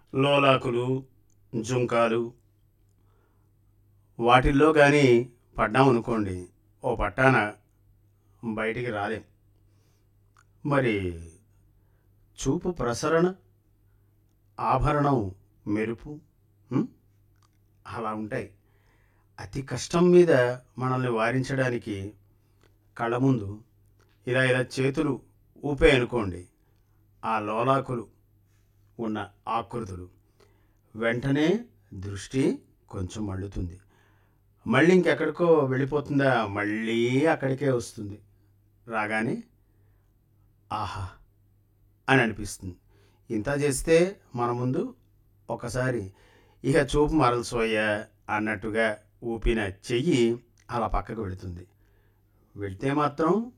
లోలాకులు జుంకాలు వాటిల్లో కానీ పడ్డామనుకోండి ఓ పట్టాన బయటికి రాలేం మరి చూపు ప్రసరణ ఆభరణం మెరుపు ఉం? అలా ఉంటాయి అతి కష్టం మీద మనల్ని వారించడానికి కళ్ళ ముందు ఇలా ఇలా చేతులు ఊపే అనుకోండి ఆ లోలాకులు ఉన్న ఆకృతులు వెంటనే దృష్టి కొంచెం మళ్ళుతుంది మళ్ళీ ఇంకెక్కడికో వెళ్ళిపోతుందా మళ్ళీ అక్కడికే వస్తుంది రాగానే ఆహా అని అనిపిస్తుంది ఇంత చేస్తే మన ముందు ఒకసారి ఇక చూపు మరల్సోయ్యా అన్నట్టుగా ఊపిన చెయ్యి అలా పక్కకు వెళుతుంది వెళ్తే మాత్రం